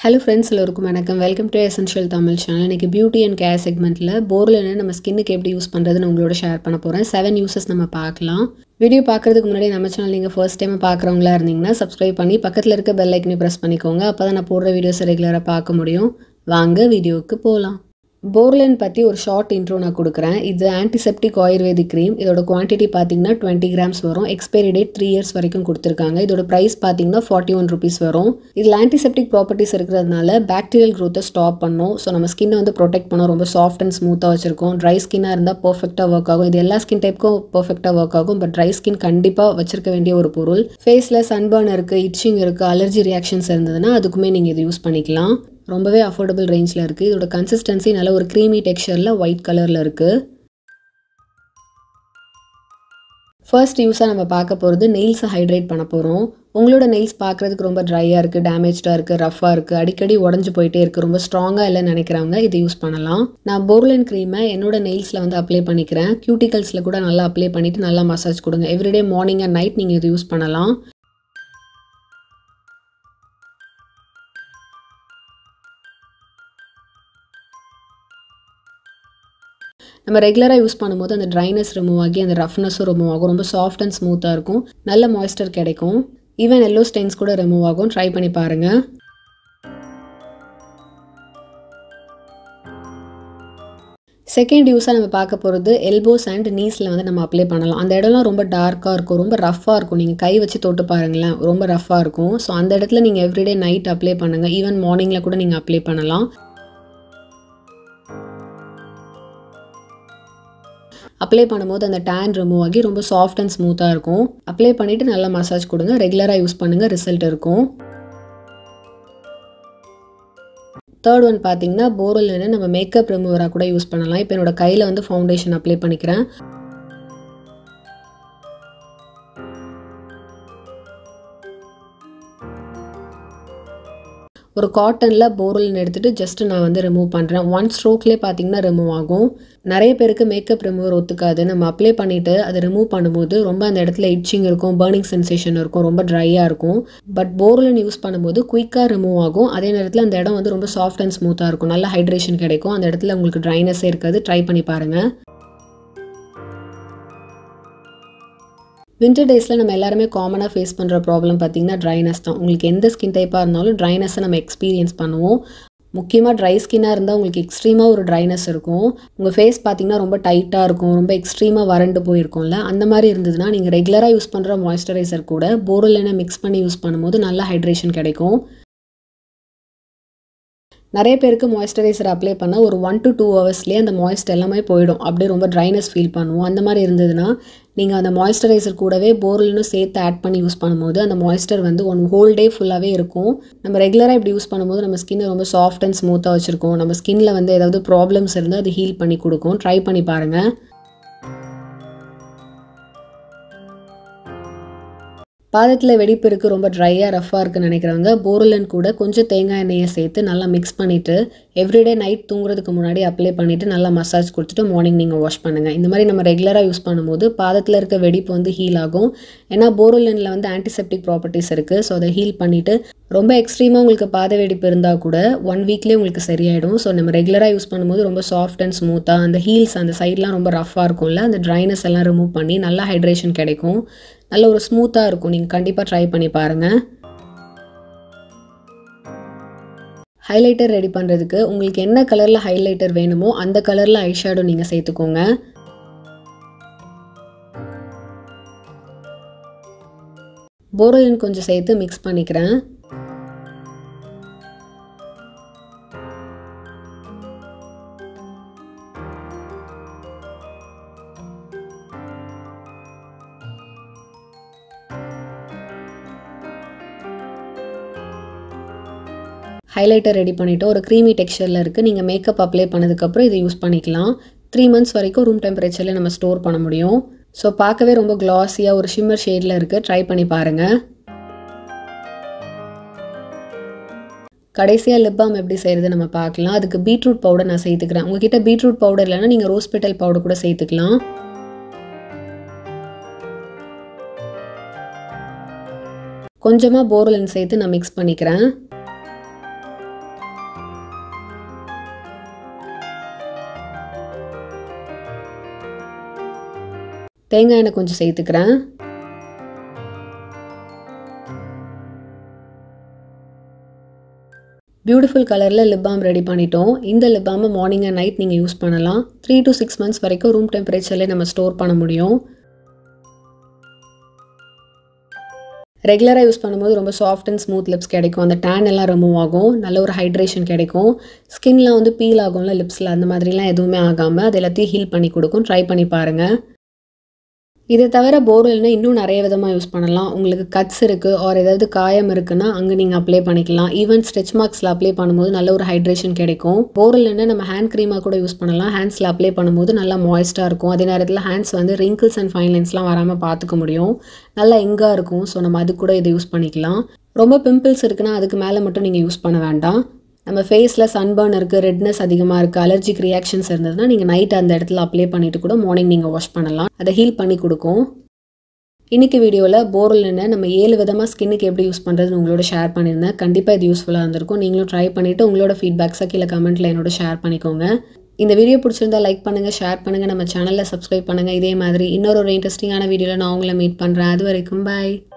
hello friends எல்லோருக்கும் வணக்கம் welcome to essential Tamil channel இன்றைக்கி பியூட்டி அண்ட் கேர் செக்மெண்ட்டில் போர்லின் நம்ம ஸ்கின்னுக்கு எப்படி யூஸ் பண்ணுறதுன்னு உங்களோட ஷேர் பண்ண போகிறேன் செவன் யூசஸ் நம்ம பார்க்கலாம் வீடியோ பார்க்குறதுக்கு முன்னாடி நம்ம சேனல் நீங்கள் ஃபர்ஸ்ட் டைம் பார்க்குறவங்களா இருந்தீங்கன்னா சப்ஸ்கிரைப் பண்ணி பக்கத்தில் இருக்க பெல் ஐக்கனே ப்ரெஸ் பண்ணிக்கோங்க அப்போ தான் நான் போடுற வீடியோஸ் ரெகுலராக பார்க்க முடியும் வாங்க வீடியோவுக்கு போகலாம் போர்லின் பற்றி ஒரு ஷார்ட் இன்ட்ரோ நான் கொடுக்குறேன் இது ஆன்டிசெப்டிக் ஆயுர்வேதிக் க்ரீம் இதோட குவான்டிட்டி பார்த்தீங்கன்னா டுவெண்ட்டி கிராம்ஸ் வரும் எக்ஸ்பைரி டேட் த்ரீ இயர்ஸ் வரைக்கும் கொடுத்துருக்காங்க இதோட ப்ரைஸ் பார்த்தீங்கன்னா ஃபார்ட்டி ஒன் ருபீஸ் வரும் இதில் ஆன்டிசெப்டிக் ப்ராப்பர்ட்டிஸ் இருக்கிறதுனால பாக்டீரியல் க்ரோத்தை ஸ்டாப் பண்ணும் ஸோ நம்ம ஸ்கின்னை வந்து ப்ரொடெக்ட் பண்ணோம் ரொம்ப சாஃப்ட் அண்ட் ஸ்மூத்தாக வச்சிருக்கோம் ட்ரை ஸ்கின்னாக இருந்தால் பர்ஃபெக்டாக ஒர்க் ஆகும் இது எல்லா ஸ்கின் டைப்புக்கும் பர்ஃபெக்டாக ஒர்க் ஆகும் பட் ட்ரை ஸ்கின் கண்டிப்பாக வச்சிருக்க வேண்டிய ஒரு பொருள் ஃபேஸில் சன்பர்ன் இருக்குது இட்சிங் இருக்குது அலர்ஜி ரியாக்ஷன்ஸ் இருந்ததுன்னா அதுக்குமே நீங்கள் இது யூஸ் பண்ணிக்கலாம் ரொம்பவே அஃபோர்டபுள் ரேஞ்சில் இருக்குது இதோட கன்சிஸ்டன்சி நல்ல ஒரு க்ரீமி டெக்ஸ்சரில் ஒயிட் கலரில் இருக்குது ஃபர்ஸ்ட் யூஸாக நம்ம பார்க்க போகிறது நெயில்ஸை ஹைட்ரேட் பண்ண போகிறோம் உங்களோட நெயில்ஸ் பார்க்குறதுக்கு ரொம்ப ட்ரையாக இருக்குது டேமேஜாக இருக்குது ரஃபாக இருக்குது அடிக்கடி உடஞ்சி போயிட்டே இருக்குது ரொம்ப ஸ்ட்ராங்காக இல்லைன்னு நினைக்கிறவங்க இதை யூஸ் பண்ணலாம் நான் போர்லின் க்ரீமை என்னோட நெயில்ஸில் வந்து அப்ளை பண்ணிக்கிறேன் கியூட்டிகல்ஸில் கூட நல்லா அப்ளை பண்ணிவிட்டு நல்லா மசாஜ் கொடுங்க எவ்ரிடே மார்னிங் அண்ட் நைட் நீங்கள் இது யூஸ் பண்ணலாம் நம்ம ரெகுலராக யூஸ் பண்ணும்போது அந்த ட்ரைனஸ் ரிமூவ் ஆகி அந்த ரஃப்னஸும் ரிமூவ் ஆகும் ரொம்ப சாஃப்ட் அண்ட் ஸ்மூத்தாக இருக்கும் நல்ல மாய்ஸ்டர் கிடைக்கும் ஈவன் எல்லோ ஸ்டெயின்ஸ் கூட ரிமூவ் ஆகும் ட்ரை பண்ணி பாருங்கள் செகண்ட் யூஸாக நம்ம பார்க்க போகிறது எல்போஸ் அண்ட் நீஸில் வந்து நம்ம அப்ளை பண்ணலாம் அந்த இடம்லாம் ரொம்ப டார்க்காக இருக்கும் ரொம்ப ரஃப்பாக இருக்கும் நீங்கள் கை வச்சு தொட்டு பாருங்களேன் ரொம்ப ரஃப்பாக இருக்கும் ஸோ அந்த இடத்துல நீங்கள் எவ்ரிடே நைட் அப்ளை பண்ணுங்கள் ஈவன் மார்னிங்கில் கூட நீங்கள் அப்ளை பண்ணலாம் அப்ளை பண்ணும்போது அந்த டேன் ரிமூவ் ஆகி ரொம்ப சாஃப்ட் அண்ட் ஸ்மூத்தாக இருக்கும் அப்ளை பண்ணிவிட்டு நல்லா மசாஜ் கொடுங்க ரெகுலராக யூஸ் பண்ணுங்கள் ரிசல்ட் இருக்கும் தேர்ட் ஒன் பார்த்தீங்கன்னா போரல் நம்ம மேக்கப் ரிமூவராக கூட யூஸ் பண்ணலாம் இப்போ என்னோட கையில் வந்து ஃபவுண்டேஷன் அப்ளை பண்ணிக்கிறேன் ஒரு காட்டனில் போரல்னு எடுத்துகிட்டு ஜஸ்ட் நான் வந்து ரிமூவ் பண்ணுறேன் ஒன் ஸ்ட்ரோக்லேயே பார்த்தீங்கன்னா ரிமூவ் ஆகும் நிறைய பேருக்கு மேக்கப் ரிமூவர் ஒத்துக்காது நம்ம அப்ளை பண்ணிவிட்டு அதை ரிமூவ் பண்ணும்போது ரொம்ப அந்த இடத்துல இட்சிங் இருக்கும் பேர்னிங் சென்சேஷன் இருக்கும் ரொம்ப ட்ரையாக இருக்கும் பட் போரலின் யூஸ் பண்ணும்போது குயிக்காக ரிமூவ் ஆகும் அதே நேரத்தில் அந்த இடம் வந்து ரொம்ப சாஃப்ட் அண்ட் ஸ்மூத்தாக இருக்கும் நல்ல ஹைட்ரேஷன் கிடைக்கும் அந்த இடத்துல உங்களுக்கு ட்ரைனஸே இருக்காது ட்ரை பண்ணி பாருங்கள் வின்டர் டேஸில் நம்ம எல்லாருமே காமனாக ஃபேஸ் பண்ணுற ப்ராப்ளம் பார்த்திங்கன்னா ட்ரைனஸ் தான் உங்களுக்கு எந்த ஸ்கின் டைப்பாக இருந்தாலும் ட்ரைனஸை நம்ம எக்ஸ்பீரியன்ஸ் பண்ணுவோம் முக்கியமாக ட்ரை ஸ்கின்னாக இருந்தால் உங்களுக்கு எக்ஸ்ட்ரீமாக ஒரு ட்ரைனஸ் இருக்கும் உங்கள் ஃபேஸ் பார்த்திங்கன்னா ரொம்ப டைட்டாக இருக்கும் ரொம்ப எக்ஸ்ட்ரீமாக வறண்டு போயிருக்கும்ல அந்த மாதிரி இருந்ததுன்னா நீங்கள் ரெகுலராக யூஸ் பண்ணுற மாய்ஸ்சரைசர் கூட போரல் மிக்ஸ் பண்ணி யூஸ் பண்ணும்போது நல்ல ஹைட்ரேஷன் கிடைக்கும் நிறைய பேருக்கு மாய்ஸ்சரைசர் அப்ளை பண்ணால் ஒரு ஒன் டு டூ ஹவர்ஸ்லேயே அந்த மாய்ஸ்ட் எல்லாமே போயிடும் அப்படியே ரொம்ப ட்ரைனஸ் ஃபீல் பண்ணுவோம் அந்த மாதிரி இருந்ததுன்னா நீங்கள் அந்த மாய்ஸ்சரைசர் கூடவே போர்லின்னு சேர்த்து ஆட் பண்ணி யூஸ் பண்ணும்போது அந்த மாய்ஸ்டர் வந்து ஒன் ஹோல் டே ஃபுல்லாகவே இருக்கும் நம்ம ரெகுலராக இப்படி யூஸ் பண்ணும்போது நம்ம ஸ்கின்னை ரொம்ப சாஃப்ட் அண்ட் ஸ்மூத்தாக வச்சுருக்கோம் நம்ம ஸ்கின்ல வந்து ஏதாவது ப்ராப்ளம்ஸ் இருந்தால் அது ஹீல் பண்ணி கொடுக்கும் ட்ரை பண்ணி பாருங்கள் பாதத்தில் வெடிப்பு இருக்குது ரொம்ப ட்ரையாக ரஃப்பாக இருக்குன்னு நினைக்கிறவங்க போரலன் கூட கொஞ்சம் தேங்காய் எண்ணெயை சேர்த்து நல்லா மிக்ஸ் பண்ணிவிட்டு எவ்ரிடே நைட் தூங்குறதுக்கு முன்னாடி அப்ளை பண்ணிவிட்டு நல்லா மசாஜ் கொடுத்துட்டு மார்னிங் நீங்கள் வாஷ் பண்ணுங்கள் இந்த மாதிரி நம்ம ரெகுலராக யூஸ் பண்ணும்போது பாதத்தில் இருக்க வெடிப்பு வந்து ஹீல் ஆகும் ஏன்னா போரோலனில் வந்து ஆன்டிசெப்டிக் ப்ராப்பர்ட்டிஸ் இருக்குது ஸோ அதை ஹீல் பண்ணிவிட்டு ரொம்ப எக்ஸ்ட்ரீமாக உங்களுக்கு பாத வெடிப்பு இருந்தால் கூட ஒன் வீக்லேயே உங்களுக்கு சரியாயிடும் ஸோ நம்ம ரெகுலராக யூஸ் பண்ணும்போது ரொம்ப சாஃப்ட் அண்ட் ஸ்மூத்தாக அந்த ஹீல்ஸ் அந்த சைட்லாம் ரொம்ப ரஃப்பாக இருக்கும்ல அந்த ட்ரைனஸ் எல்லாம் ரிமூவ் பண்ணி நல்லா ஹைட்ரேஷன் கிடைக்கும் நல்ல ஒரு ஸ்மூத்தாக இருக்கும் நீங்கள் கண்டிப்பாக ட்ரை பண்ணி பாருங்கள் ஹைலைட்டர் ரெடி பண்ணுறதுக்கு உங்களுக்கு என்ன கலரில் ஹைலைட்டர் வேணுமோ அந்த கலரில் ஐஷேடோ நீங்கள் சேர்த்துக்கோங்க போரலின் கொஞ்சம் சேர்த்து மிக்ஸ் பண்ணிக்கிறேன் ஹைலைட்டர் ரெடி பண்ணிவிட்டு ஒரு க்ரீமி டெக்ஸ்சரில் இருக்குது நீங்கள் மேக்கப் அப்ளை பண்ணதுக்கப்புறம் இதை யூஸ் பண்ணிக்கலாம் த்ரீ மந்த்ஸ் வரைக்கும் ரூம் டெம்பரேச்சரில் நம்ம ஸ்டோர் பண்ண முடியும் ஸோ பார்க்கவே ரொம்ப க்ளாஸியாக ஒரு ஷிம்மர் ஷேடில் இருக்குது ட்ரை பண்ணி பாருங்கள் கடைசியாக லிப் பாம் எப்படி செய்கிறது நம்ம பார்க்கலாம் அதுக்கு பீட்ரூட் பவுடர் நான் சேர்த்துக்கிறேன் உங்ககிட்ட பீட்ரூட் பவுடர் இல்லைன்னா நீங்கள் ரோஸ் பெட்டல் பவுடர் கூட சேர்த்துக்கலாம் கொஞ்சமாக போரலின் சேர்த்து நான் மிக்ஸ் பண்ணிக்கிறேன் தேங்காய் எண்ணெய் கொஞ்சம் சேர்த்துக்கிறேன் பியூட்டிஃபுல் கலரில் லிப் பாம் ரெடி பண்ணிட்டோம் இந்த லிப் பாமை மார்னிங் அண்ட் நைட் நீங்கள் யூஸ் பண்ணலாம் த்ரீ டு சிக்ஸ் மந்த்ஸ் வரைக்கும் ரூம் டெம்பரேச்சர்லேயே நம்ம ஸ்டோர் பண்ண முடியும் ரெகுலராக யூஸ் பண்ணும்போது ரொம்ப சாஃப்ட் அண்ட் ஸ்மூத் லிப்ஸ் கிடைக்கும் அந்த டேன் எல்லாம் ரிமூவ் ஆகும் நல்ல ஒரு ஹைட்ரேஷன் கிடைக்கும் ஸ்கின்லாம் வந்து பீல் ஆகும்ல லிப்ஸில் அந்த மாதிரிலாம் எதுவுமே ஆகாமல் அது எல்லாத்தையும் ஹீல் பண்ணி கொடுக்கும் ட்ரை பண்ணி பாருங்கள் இதை தவிர போர்வெல்னா இன்னும் நிறைய விதமாக யூஸ் பண்ணலாம் உங்களுக்கு கட்ஸ் இருக்குது ஆர் ஏதாவது காயம் இருக்குன்னா அங்கே நீங்கள் அப்ளை பண்ணிக்கலாம் ஈவன் ஸ்ட்ரெச் மார்க்ஸில் அப்ளை பண்ணும்போது நல்ல ஒரு ஹைட்ரேஷன் கிடைக்கும் போர்வெல்னா நம்ம ஹேண்ட் க்ரீமாக கூட யூஸ் பண்ணலாம் ஹேண்ட்ஸில் அப்ளை பண்ணும்போது நல்லா மாய்ஸ்ட்டாக இருக்கும் அதே நேரத்தில் ஹேண்ட்ஸ் வந்து ரிங்கிள்ஸ் அண்ட் ஃபைன் லைன்ஸ்லாம் வராமல் பார்த்துக்க முடியும் நல்லா எங்காக இருக்கும் ஸோ நம்ம அது கூட இதை யூஸ் பண்ணிக்கலாம் ரொம்ப பிம்பிள்ஸ் இருக்குன்னா அதுக்கு மேலே மட்டும் நீங்கள் யூஸ் பண்ண வேண்டாம் நம்ம ஃபேஸில் சன்பர்ன் இருக்குது ரெட்னஸ் அதிகமாக இருக்குது அலர்ஜிக் ரியாக்ஷன்ஸ் இருந்ததுன்னா நீங்கள் நைட் அந்த இடத்துல அப்ளை பண்ணிவிட்டு கூட மார்னிங் நீங்கள் வாஷ் பண்ணலாம் அதை ஹீல் பண்ணி கொடுக்கும் இன்றைக்கி வீடியோவில் போரல் என்ன நம்ம ஏழு விதமாக ஸ்கின்னுக்கு எப்படி யூஸ் பண்ணுறதுன்னு உங்களோட ஷேர் பண்ணியிருந்தேன் கண்டிப்பாக இது யூஸ்ஃபுல்லாக இருந்திருக்கும் நீங்களும் ட்ரை பண்ணிவிட்டு உங்களோட ஃபீட்பேக்ஸை கீழே கமெண்ட்டில் என்னோட ஷேர் பண்ணிக்கோங்க இந்த வீடியோ பிடிச்சிருந்தா லைக் பண்ணுங்கள் ஷேர் பண்ணுங்கள் நம்ம சேனலில் சப்ஸ்கிரைப் பண்ணுங்கள் இதே மாதிரி இன்னொரு ஒரு இன்ட்ரெஸ்டிங்கான வீடியோவில் நான் உங்களை மீட் பண்ணுறேன் அது வரைக்கும் பாய்